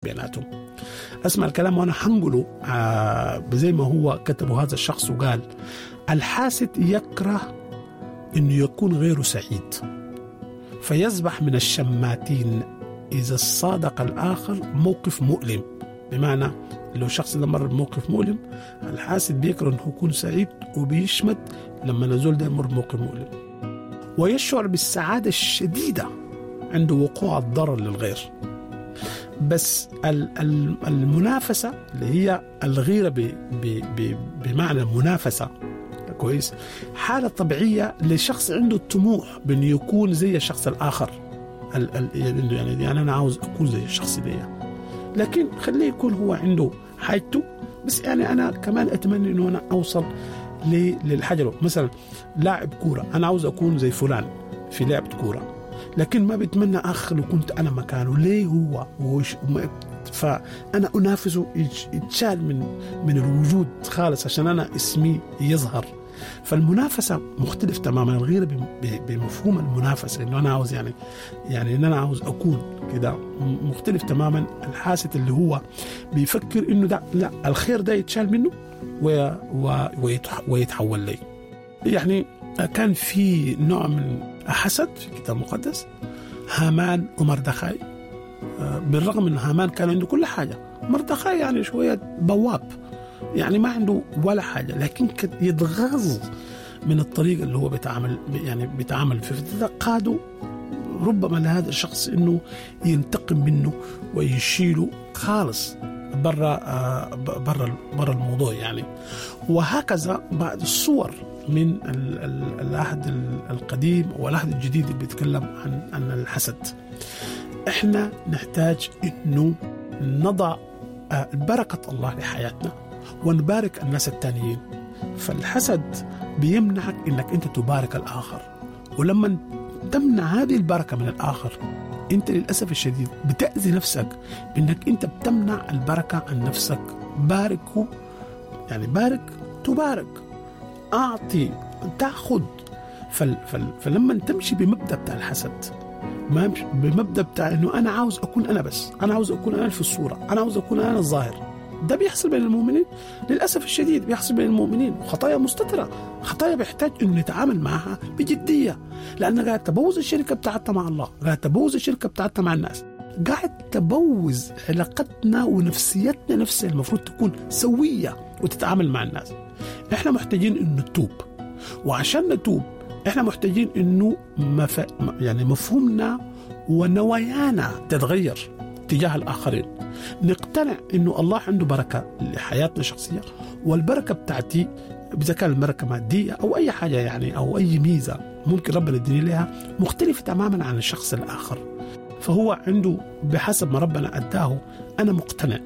بيناتهم اسمع الكلام وانا حنقله آه زي ما هو كتبه هذا الشخص وقال الحاسد يكره انه يكون غيره سعيد فيصبح من الشماتين اذا صادق الاخر موقف مؤلم بمعنى لو شخص ده مر بموقف مؤلم الحاسد بيكره انه يكون سعيد وبيشمت لما نزول ده يمر بموقف مؤلم ويشعر بالسعاده الشديده عند وقوع الضرر للغير بس المنافسة اللي هي الغيرة بمعنى المنافسة كويس حالة طبيعية لشخص عنده الطموح بأنه يكون زي الشخص الآخر يعني يعني أنا عاوز أكون زي الشخص ده لكن خليه يكون هو عنده حاجته بس يعني أنا كمان أتمنى أنه أنا أوصل للحاجة مثلا لاعب كورة أنا عاوز أكون زي فلان في لعبة كورة لكن ما بتمنى اخ لو كنت انا مكانه ليه هو وش فانا انافسه يتشال من من الوجود خالص عشان انا اسمي يظهر فالمنافسه مختلف تماما الغيره بمفهوم المنافسه انه انا عاوز يعني يعني ان انا عاوز اكون كده مختلف تماما الحاسد اللي هو بيفكر انه ده لا الخير ده يتشال منه ويتحول لي يعني كان في نوع من حسد في الكتاب المقدس هامان ومردخاي بالرغم ان هامان كان عنده كل حاجه مردخاي يعني شويه بواب يعني ما عنده ولا حاجه لكن يتغاظ من الطريقه اللي هو بيتعامل يعني بيتعامل فيه قادوا ربما لهذا الشخص انه ينتقم منه ويشيله خالص برا برا برا الموضوع يعني وهكذا بعض الصور من العهد القديم والعهد الجديد اللي بيتكلم عن عن الحسد احنا نحتاج انه نضع بركة الله لحياتنا ونبارك الناس التانيين فالحسد بيمنعك انك انت تبارك الاخر ولما تمنع هذه البركة من الاخر انت للاسف الشديد بتاذي نفسك انك انت بتمنع البركة عن نفسك باركه يعني بارك تبارك اعطي تاخذ فل فل فلما تمشي بمبدا بتاع الحسد ما بمبدا بتاع انه انا عاوز اكون انا بس انا عاوز اكون انا في الصوره انا عاوز اكون انا الظاهر ده بيحصل بين المؤمنين للاسف الشديد بيحصل بين المؤمنين خطايا مستتره خطايا بيحتاج انه نتعامل معها بجديه لان قاعد تبوظ الشركه بتاعتنا مع الله قاعد تبوظ الشركه بتاعتنا مع الناس قاعد تبوظ علاقتنا ونفسيتنا نفسها المفروض تكون سويه وتتعامل مع الناس احنا محتاجين انه نتوب وعشان نتوب احنا محتاجين انه مف... يعني مفهومنا ونوايانا تتغير تجاه الاخرين نقتنع انه الله عنده بركه لحياتنا الشخصيه والبركه بتاعتي اذا كان البركه ماديه او اي حاجه يعني او اي ميزه ممكن ربنا يديني لها مختلفه تماما عن الشخص الاخر فهو عنده بحسب ما ربنا اداه انا مقتنع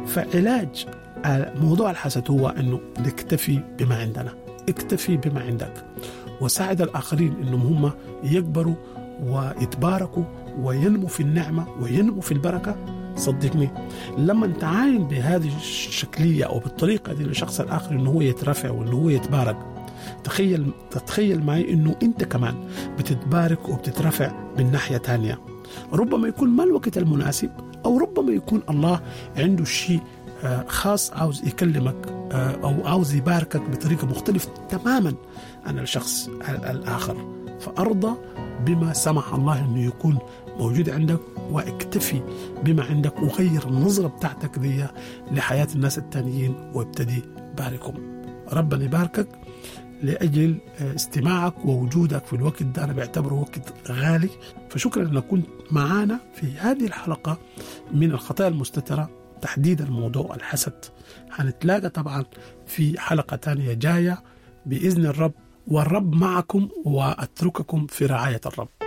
فعلاج موضوع الحسد هو انه نكتفي بما عندنا اكتفي بما عندك وساعد الاخرين انهم هم يكبروا ويتباركوا وينموا في النعمه وينموا في البركه صدقني لما تعاين بهذه الشكليه او بالطريقه دي للشخص الاخر انه هو يترفع وانه هو يتبارك تخيل تتخيل معي انه انت كمان بتتبارك وبتترفع من ناحيه ثانيه ربما يكون ما الوقت المناسب او ربما يكون الله عنده شيء خاص عاوز يكلمك او عاوز يباركك بطريقه مختلفه تماما عن الشخص الاخر فارضى بما سمح الله انه يكون موجود عندك واكتفي بما عندك وغير النظره بتاعتك دي لحياه الناس التانيين وابتدي باركهم ربنا يباركك لاجل استماعك ووجودك في الوقت ده انا بعتبره وقت غالي فشكرا انك كنت معانا في هذه الحلقه من الخطايا المستتره تحديدا موضوع الحسد هنتلاقى طبعا في حلقة تانية جاية بإذن الرب والرب معكم وأترككم في رعاية الرب